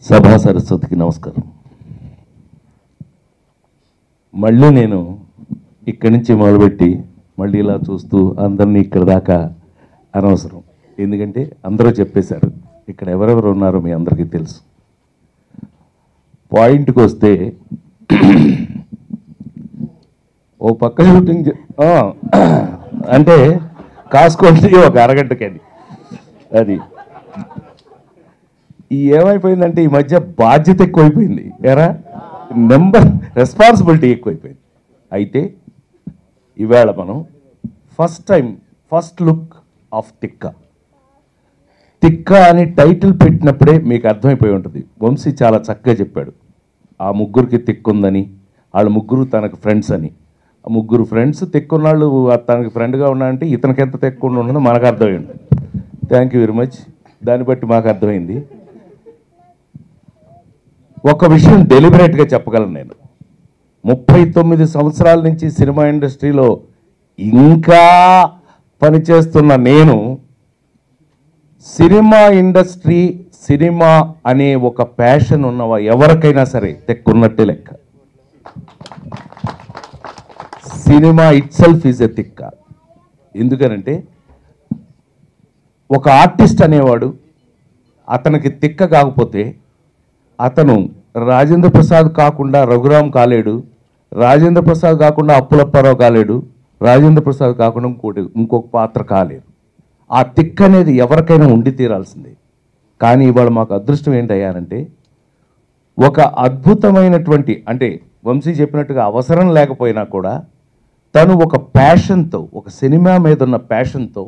సభా సరస్వతికి నమస్కారం మళ్ళీ నేను ఇక్కడి నుంచి మొదలుపెట్టి మళ్ళీ ఇలా చూస్తూ అందరినీ ఇక్కడ దాకా అనవసరం ఎందుకంటే అందరూ చెప్పేశారు ఇక్కడ ఎవరెవరు ఉన్నారో మీ అందరికీ తెలుసు పాయింట్కి వస్తే ఓ పక్క షూటింగ్ చే- ఆ, అంటే కాసుకోండి ఒక అరగంటకని అది ఈ ఏమైపోయిందంటే ఈ మధ్య బాధ్యత ఎక్కువైపోయింది ఎరా నెంబర్ రెస్పాన్సిబిలిటీ ఎక్కువైపోయింది అయితే ఈవేళ మనం first time first look of Thikka Thikka అని టైటిల్ పెట్టినప్పుడే మీకు అర్థమైపోయి ఉంటుంది వంశీ చాలా చక్కగా చెప్పాడు ఆ ముగ్గురికి తిక్కుందని వాళ్ళ ముగ్గురు తనకు ఫ్రెండ్స్ అని ఆ ముగ్గురు ఫ్రెండ్స్ తిక్కున్నాళ్ళు తనకి ఫ్రెండ్గా ఉన్నాడంటే ఇతనికి ఎంత తిక్కకుండా ఉన్నదో మనకు అర్థమైంది థ్యాంక్ యూ వెరీ మచ్ దాన్ని బట్టి మాకు అర్థమైంది ఒక విషయం డెలిబరేట్గా చెప్పగలను నేను ముప్పై తొమ్మిది సంవత్సరాల నుంచి సినిమా ఇండస్ట్రీలో ఇంకా పనిచేస్తున్న నేను సినిమా ఇండస్ట్రీ సినిమా అనే ఒక ప్యాషన్ ఉన్న ఎవరికైనా సరే తెక్కున్నట్టే లెక్క cinema itself is a Thikka ఎందుకనంటే ఒక ఆర్టిస్ట్ అనేవాడు అతనికి తిక్క కాకపోతే అతను రాజేంద్ర ప్రసాద్ కాకుండా రఘురామ్ కాలేడు రాజేంద్ర ప్రసాద్ కాకుండా అప్పులప్పారావు కాలేడు రాజేంద్ర ప్రసాద్ కాకుండా ఇంకోటి ఇంకొక పాత్ర కాలేరు ఆ తిక్క అనేది ఎవరికైనా ఉండి తీరాల్సిందే కానీ ఇవాళ మాకు అదృష్టం ఏంటయ్యారంటే ఒక అద్భుతమైనటువంటి అంటే వంశీ చెప్పినట్టుగా అవసరం లేకపోయినా కూడా తను ఒక ప్యాషన్తో ఒక సినిమా మీద ఉన్న ప్యాషన్తో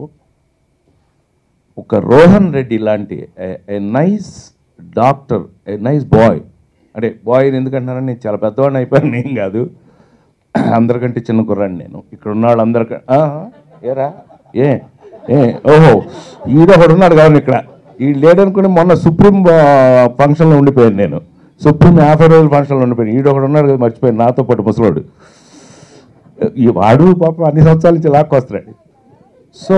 ఒక రోహన్ రెడ్డి లాంటి a nice doctor a nice boy అంటే బాయ్ ఎందుకంటున్నారని నేను చాలా పెద్దవాడిని అయిపోయాను నేను కాదు అందరికంటే చిన్న కుర్రాడిని నేను ఇక్కడ ఉన్న వాళ్ళందరికీ ఏరా ఏ ఏ ఓహో ఈడ ఒకడు ఉన్నాడు కాదు ఇక్కడ ఈ లేడనుకుని మొన్న సుప్రీం ఫంక్షన్లో ఉండిపోయాను నేను సుప్రీం యాభై రోజుల ఫంక్షన్లో ఉండిపోయాను ఈడ ఒకడు ఉన్నాడు కదా మర్చిపోయాను నాతో పాటు ముసలోడు ఈ వాడు పాపం అన్ని సంవత్సరాల నుంచి లాక్కొస్తున్నాడు సో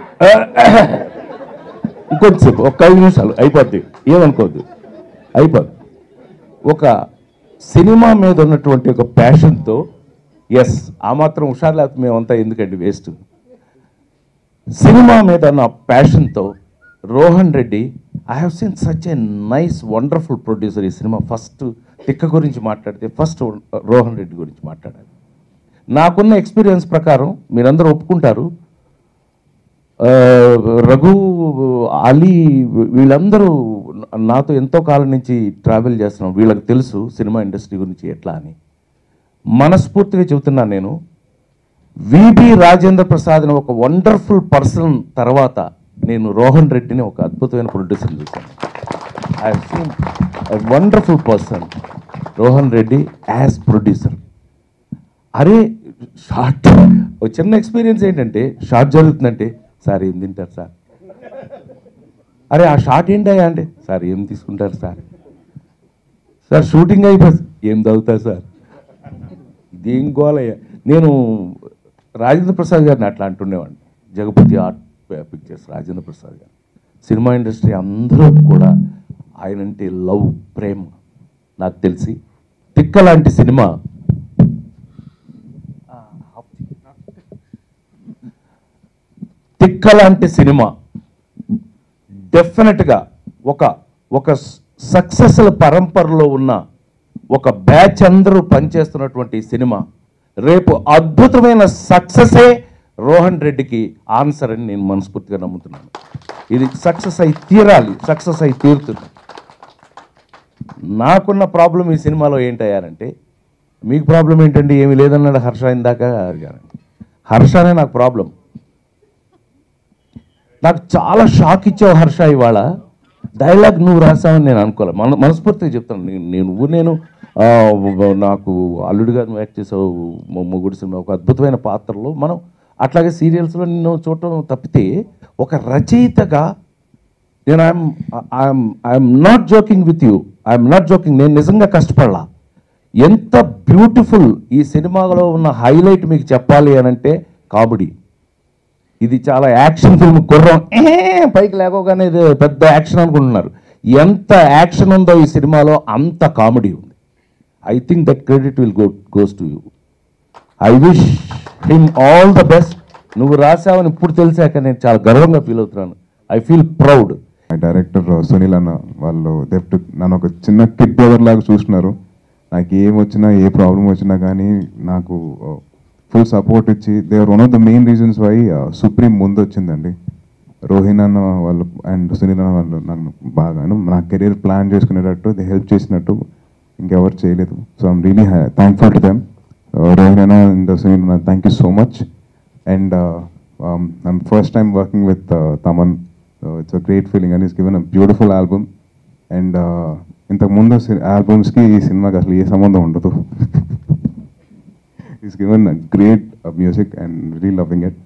ఇంకొంచెంసేపు ఒక ఐదు నిమిషాలు అయిపోద్ది ఏమనుకోవద్దు అయిపోద్ది ఒక సినిమా మీద ఉన్నటువంటి ఒక ప్యాషన్తో ఎస్ ఆ మాత్రం హుషారు లేకపోతే మేమంతా ఎందుకండి వేస్ట్ సినిమా మీద ఉన్న ప్యాషన్తో Rohan Reddy I have seen such a nice wonderful producer ఈ సినిమా ఫస్ట్ తిక్క గురించి మాట్లాడితే ఫస్ట్ రోహన్ రెడ్డి గురించి మాట్లాడాలి నాకున్న ఎక్స్పీరియన్స్ ప్రకారం మీరందరూ ఒప్పుకుంటారు ఆ, రఘు అలీ వీళ్ళందరూ నాతో ఎంతో కాలం నుంచి ట్రావెల్ చేస్తున్నాం వీళ్ళకి తెలుసు సినిమా ఇండస్ట్రీ గురించి ఎట్లా అని మనస్ఫూర్తిగా చెబుతున్నాను నేను విబి రాజేంద్ర ప్రసాద్ అని ఒక వండర్ఫుల్ పర్సన్ తర్వాత నేను రోహన్ రెడ్డిని ఒక అద్భుతమైన ప్రొడ్యూసర్ చూశాను I seen wonderful person Rohan Reddy as producer అరే షార్ట్ ఒక చిన్న ఎక్స్పీరియన్స్ ఏంటంటే షార్ట్ జరుగుతుందంటే సార్ ఏం తింటారు సార్ అరే ఆ షార్ట్ ఏంటయ్యా అంటే సార్ ఏం తీసుకుంటారు సార్ సార్ షూటింగ్ అయిపోయి ఏం చదువుతారు సార్ ఇదేం గోలయ్యా నేను రాజేంద్ర ప్రసాద్ గారిని అట్లా అంటుండేవాడిని Jagapathi art pictures Rajendra Prasad garu cinema industry అందరూ కూడా ఆయన అంటే లవ్ ప్రేమ నాకు తెలిసి తిక్క లాంటి సినిమా తిక్క లాంటి సినిమా డెఫినెట్గా ఒక ఒక సక్సెస్ల పరంపరలో ఉన్న ఒక బ్యాచ్ అందరూ పనిచేస్తున్నటువంటి సినిమా రేపు అద్భుతమైన సక్సెసే రోహన్ రెడ్డికి ఆన్సర్ అని నేను మనస్ఫూర్తిగా నమ్ముతున్నాను ఇది సక్సెస్ అయి తీరాలి సక్సెస్ అయి తీరుతుంది నాకున్న ప్రాబ్లం ఈ సినిమాలో ఏంటయ్యారంటే మీకు ప్రాబ్లం ఏంటండి ఏమీ లేదన్నాడు హర్ష ఇందాక అడిగారండి హర్షనే నాకు ప్రాబ్లం నాకు చాలా షాక్ ఇచ్చావు హర్ష ఇవాళ డైలాగ్ నువ్వు రాసావని నేను అనుకోలే మన మనస్ఫూర్తిగా చెప్తాను నేను నేను నువ్వు నేను ఆ, నాకు అల్లుడిగా నువ్వు యాక్ట్ చేసావు మొ- మొగుడు సినిమా ఒక అద్భుతమైన పాత్రలో మనం అట్లాగే సీరియల్స్లో నిన్ను చూడటం తప్పితే ఒక రచయితగా నేను I'm I'm I'm not joking with you I'm not joking నేను నిజంగా కష్టపడలా ఎంత బ్యూటిఫుల్ ఈ సినిమాలో ఉన్న హైలైట్ మీకు చెప్పాలి అని అంటే కామెడీ ఇది చాలా యాక్షన్ ఫిల్మ్ గుర్రం ఏ పైకి లేకోగానే ఇది పెద్ద యాక్షన్ అనుకుంటున్నారు ఎంత యాక్షన్ ఉందో ఈ సినిమాలో అంత కామెడీ ఉంది I think that credit will go goes to you I wish him all the best నువ్వు రాసావని ఇప్పుడు తెలిసాక నేను చాలా గర్వంగా ఫీల్ అవుతున్నాను I feel proud my director Sunil అన్న వాళ్ళు దెఫ్ట్ నన్ను ఒక చిన్న కిడ్ బ్రదర్ లాగా చూస్తున్నారు నాకు ఏం వచ్చినా ఏ ప్రాబ్లం వచ్చినా కానీ నాకు ఫుల్ సపోర్ట్ ఇచ్చి they are one of the main reasons why Supreme ముందు వచ్చిందండి రోహిన్ అన్న వాళ్ళు అండ్ సునీల్ అన్న వాళ్ళు నన్ను బాగా నా కెరీర్ ప్లాన్ చేసుకునేటట్టు దే హెల్ప్ చేసినట్టు ఇంకెవరు చేయలేదు so I'm really thankful to them Rohin అన్న అండ్ సునీల్ అన్న thank you so much and I'm first time working with Thaman it's a great feeling and is given a beautiful album and ఇంతకు ముందు ఆల్బమ్స్కి ఈ సినిమాకి అసలు ఏ సంబంధం ఉండదు is given great music and we're loving it